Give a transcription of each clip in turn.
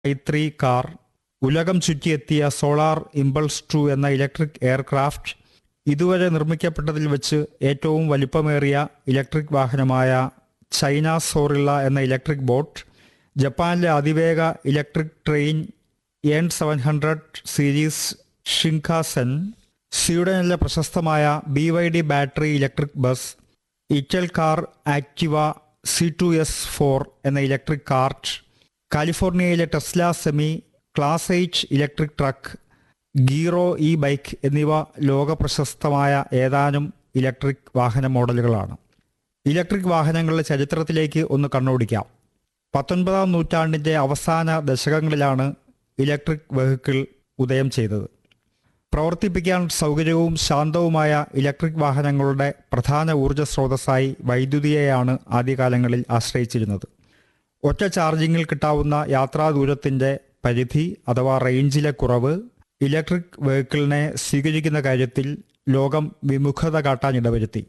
I three car ഉലകം ചുറ്റിയെത്തിയ solar impulse two എന്ന ഇലക്ട്രിക് എയർക്രാഫ്റ്റ് ഇതുവരെ നിർമ്മിക്കപ്പെട്ടതിൽ വെച്ച് ഏറ്റവും വലിപ്പമേറിയ ഇലക്ട്രിക് വാഹനമായ ചൈന സോറിള്ള എന്ന ഇലക്ട്രിക് ബോട്ട് ജപ്പാനിലെ അതിവേഗ electric train N seven hundred series Shinkansen സ്വീഡനിലെ പ്രശസ്തമായ B Y D battery electric bus Italcar Attiva C two S four എന്ന ഇലക്ട്രിക് കാർട്ട് കാലിഫോർണിയയിലെ Tesla semi class eight electric truck ഗീറോ E bike എന്നിവ ലോക പ്രശസ്തമായ ഏതാനും ഇലക്ട്രിക് വാഹന മോഡലുകളാണ് ഇലക്ട്രിക് വാഹനങ്ങളുടെ ചരിത്രത്തിലേക്ക് ഒന്ന് കണ്ണോടിക്കാം പത്തൊൻപതാം നൂറ്റാണ്ടിൻ്റെ അവസാന ദശകങ്ങളിലാണ് ഇലക്ട്രിക് വെഹിക്കിൾ ഉദയം ചെയ്തത് പ്രവർത്തിപ്പിക്കാൻ സൗകര്യവും ശാന്തവുമായ ഇലക്ട്രിക് വാഹനങ്ങളുടെ പ്രധാന ഊർജ്ജ സ്രോതസ്സായി വൈദ്യുതിയെയാണ് ആദ്യകാലങ്ങളിൽ ആശ്രയിച്ചിരുന്നത് ഒറ്റ ചാർജിങ്ങിൽ കിട്ടാവുന്ന യാത്രാ ദൂരത്തിൻ്റെ പരിധി അഥവാ റേഞ്ചിലെ കുറവ് ഇലക്ട്രിക് വെഹിക്കിളിനെ സ്വീകരിക്കുന്ന കാര്യത്തിൽ ലോകം വിമുഖത കാട്ടാൻ ഇടവരുത്തി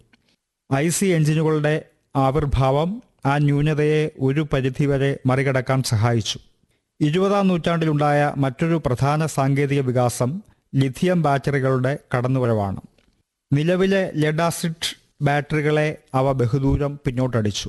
ഐ സി എഞ്ചിനുകളുടെ ആവിർഭാവം ആ ന്യൂനതയെ ഒരു പരിധിവരെ മറികടക്കാൻ സഹായിച്ചു ഇരുപതാം നൂറ്റാണ്ടിലുണ്ടായ മറ്റൊരു പ്രധാന സാങ്കേതിക വികാസം ലിഥിയം ബാറ്ററികളുടെ കടന്നുവരവാണ് നിലവിലെ ലെഡാസിഡ് ബാറ്ററികളെ അവ ബഹുദൂരം പിന്നോട്ടടിച്ചു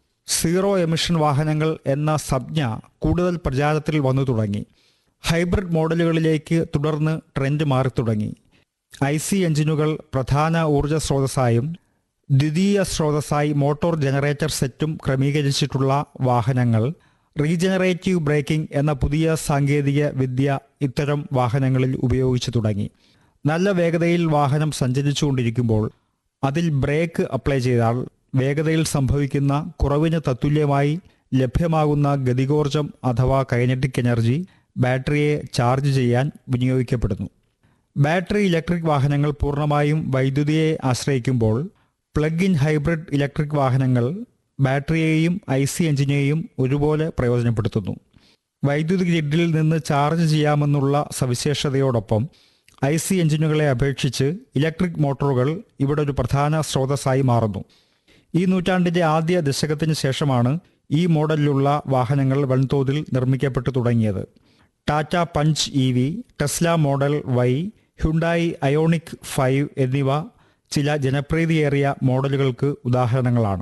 സീറോ എമിഷൻ വാഹനങ്ങൾ എന്ന സംജ്ഞ കൂടുതൽ പ്രചാരത്തിൽ വന്നു തുടങ്ങി ഹൈബ്രിഡ് മോഡലുകളിലേക്ക് തുടർന്ന് ട്രെൻഡ് മാറി തുടങ്ങി ഐ സി എഞ്ചിനുകൾ പ്രധാന ഊർജ്ജ സ്രോതസ്സായും ദ്വിതീയ സ്രോതസ്സായി മോട്ടോർ ജനറേറ്റർ സെറ്റും ക്രമീകരിച്ചിട്ടുള്ള വാഹനങ്ങൾ റീജനറേറ്റീവ് ബ്രേക്കിംഗ് എന്ന പുതിയ സാങ്കേതിക വിദ്യ ഇത്തരം വാഹനങ്ങളിൽ ഉപയോഗിച്ചു തുടങ്ങി നല്ല വേഗതയിൽ വാഹനം സഞ്ചരിച്ചുകൊണ്ടിരിക്കുമ്പോൾ അതിൽ ബ്രേക്ക് അപ്ലൈ ചെയ്താൽ വേഗതയിൽ സംഭവിക്കുന്ന കുറവിന് തത്തുല്യമായി ലഭ്യമാകുന്ന ഗതികോർജം അഥവാ കൈനറ്റിക് എനർജി ബാറ്ററിയെ ചാർജ് ചെയ്യാൻ വിനിയോഗിക്കപ്പെടുന്നു ബാറ്ററി ഇലക്ട്രിക് വാഹനങ്ങൾ പൂർണ്ണമായും വൈദ്യുതിയെ ആശ്രയിക്കുമ്പോൾ പ്ലഗ് ഇൻ ഹൈബ്രിഡ് ഇലക്ട്രിക് വാഹനങ്ങൾ ബാറ്ററിയെയും ഐ സി എഞ്ചിനെയും ഒരുപോലെ പ്രയോജനപ്പെടുത്തുന്നു വൈദ്യുതി ഗ്രിഡിൽ നിന്ന് ചാർജ് ചെയ്യാമെന്നുള്ള സവിശേഷതയോടൊപ്പം ഐ സി എഞ്ചിനുകളെ അപേക്ഷിച്ച് ഇലക്ട്രിക് മോട്ടോറുകൾ ഇവിടെ ഒരു പ്രധാന സ്രോതസ്സായി മാറുന്നു ഈ നൂറ്റാണ്ടിന്റെ ആദ്യ ദശകത്തിന് ശേഷമാണ് ഈ മോഡലിലുള്ള വാഹനങ്ങൾ വൻതോതിൽ നിർമ്മിക്കപ്പെട്ടു തുടങ്ങിയത് Tata punch E V Tesla model Y Hyundai Ioniq five എന്നിവ ചില ജനപ്രീതിയേറിയ മോഡലുകൾക്ക് ഉദാഹരണങ്ങളാണ്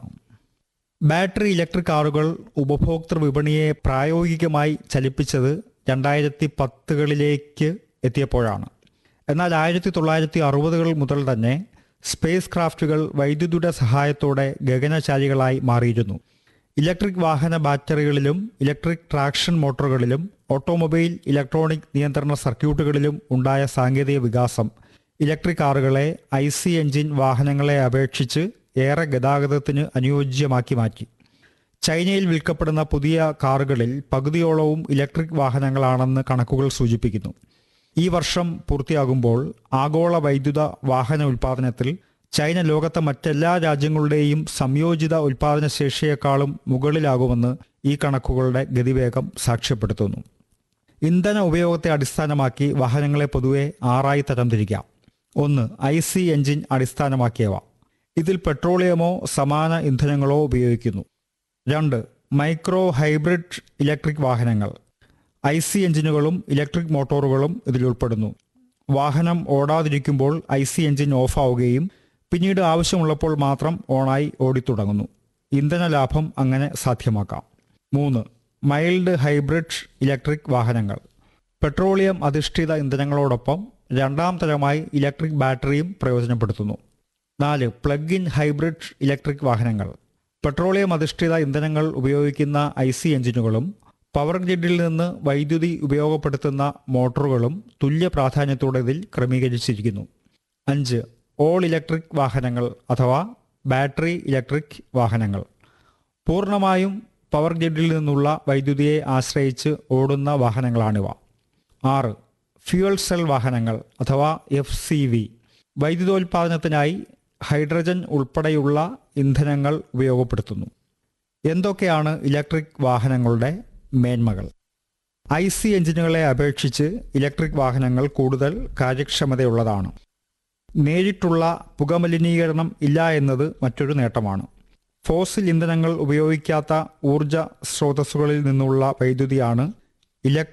ബാറ്ററി ഇലക്ട്രിക് കാറുകൾ ഉപഭോക്തൃ വിപണിയെ പ്രായോഗികമായി ചലിപ്പിച്ചത് രണ്ടായിരത്തി പത്തുകളിലേക്ക് എത്തിയപ്പോഴാണ് എന്നാൽ ആയിരത്തി തൊള്ളായിരത്തി അറുപതുകൾ മുതൽ തന്നെ സ്പേസ് ക്രാഫ്റ്റുകൾ വൈദ്യുതിയുടെ സഹായത്തോടെ ഗഗനചാരികളായി മാറിയിരുന്നു ഇലക്ട്രിക് വാഹന ബാറ്ററികളിലും ഇലക്ട്രിക് ട്രാക്ഷൻ മോട്ടോറുകളിലും ഓട്ടോമൊബൈൽ ഇലക്ട്രോണിക് നിയന്ത്രണ സർക്യൂട്ടുകളിലും ഉണ്ടായ സാങ്കേതിക വികാസം ഇലക്ട്രിക് കാറുകളെ ഐ സി എഞ്ചിൻ വാഹനങ്ങളെ അപേക്ഷിച്ച് ഏറെ ഗതാഗതത്തിന് അനുയോജ്യമാക്കി മാറ്റി ചൈനയിൽ വിൽക്കപ്പെടുന്ന പുതിയ കാറുകളിൽ പകുതിയോളവും ഇലക്ട്രിക് വാഹനങ്ങളാണെന്ന് കണക്കുകൾ സൂചിപ്പിക്കുന്നു ഈ വർഷം പൂർത്തിയാകുമ്പോൾ ആഗോള വൈദ്യുത വാഹന ഉൽപ്പാദനത്തിൽ ചൈന ലോകത്തെ മറ്റെല്ലാ രാജ്യങ്ങളുടെയും സംയോജിത ഉൽപ്പാദന ശേഷിയേക്കാളും മുകളിലാകുമെന്ന് ഈ കണക്കുകളുടെ ഗതിവേഗം സാക്ഷ്യപ്പെടുത്തുന്നു ഇന്ധന ഉപയോഗത്തെ അടിസ്ഥാനമാക്കി വാഹനങ്ങളെ പൊതുവെ ആറായി തരംതിരിക്കാം ഒന്ന് ഐ സി എഞ്ചിൻ അടിസ്ഥാനമാക്കിയവ ഇതിൽ പെട്രോളിയമോ സമാന ഇന്ധനങ്ങളോ ഉപയോഗിക്കുന്നു രണ്ട് മൈക്രോ ഹൈബ്രിഡ് ഇലക്ട്രിക് വാഹനങ്ങൾ ഐ സി എഞ്ചിനുകളും ഇലക്ട്രിക് മോട്ടോറുകളും ഇതിൽ ഉൾപ്പെടുന്നു വാഹനം ഓടാതിരിക്കുമ്പോൾ ഐ സി എഞ്ചിൻ ഓഫാവുകയും പിന്നീട് ആവശ്യമുള്ളപ്പോൾ മാത്രം ഓണായി ഓടിത്തുടങ്ങുന്നു ഇന്ധന ലാഭം അങ്ങനെ സാധ്യമാക്കാം മൂന്ന് മൈൽഡ് ഹൈബ്രിഡ് ഇലക്ട്രിക് വാഹനങ്ങൾ പെട്രോളിയം അധിഷ്ഠിത ഇന്ധനങ്ങളോടൊപ്പം രണ്ടാം തരമായി ഇലക്ട്രിക് ബാറ്ററിയും പ്രയോജനപ്പെടുത്തുന്നു നാല് പ്ലഗ് ഇൻ ഹൈബ്രിഡ് ഇലക്ട്രിക് വാഹനങ്ങൾ പെട്രോളിയം അധിഷ്ഠിത ഇന്ധനങ്ങൾ ഉപയോഗിക്കുന്ന ഐ സി എഞ്ചിനുകളും പവർ ഗ്രിഡിൽ നിന്ന് വൈദ്യുതി ഉപയോഗപ്പെടുത്തുന്ന മോട്ടോറുകളും തുല്യ പ്രാധാന്യത്തോടെ ഇതിൽ ക്രമീകരിച്ചിരിക്കുന്നു അഞ്ച് ഓൾ ഇലക്ട്രിക് വാഹനങ്ങൾ അഥവാ ബാറ്ററി ഇലക്ട്രിക് വാഹനങ്ങൾ പൂർണ്ണമായും പവർ ഗ്രിഡിൽ നിന്നുള്ള വൈദ്യുതിയെ ആശ്രയിച്ച് ഓടുന്ന വാഹനങ്ങളാണിവ ആറ് ഫ്യൂവൽ സെൽ വാഹനങ്ങൾ അഥവാ എഫ് സി വി വൈദ്യുതോൽപാദനത്തിനായി ഹൈഡ്രജൻ ഉൾപ്പെടെയുള്ള ഇന്ധനങ്ങൾ ഉപയോഗപ്പെടുത്തുന്നു എന്തൊക്കെയാണ് ഇലക്ട്രിക് വാഹനങ്ങളുടെ മേന്മകൾ ഐ സി എഞ്ചിനുകളെ അപേക്ഷിച്ച് ഇലക്ട്രിക് വാഹനങ്ങൾ കൂടുതൽ കാര്യക്ഷമതയുള്ളതാണ് നേരിട്ടുള്ള പുകമലിനീകരണം ഇല്ല എന്നത് മറ്റൊരു നേട്ടമാണ് ഫോസിൽ ഇന്ധനങ്ങൾ ഉപയോഗിക്കാത്ത ഊർജ സ്രോതസ്സുകളിൽ നിന്നുള്ള വൈദ്യുതിയാണ് ഇലക്ട്രിക്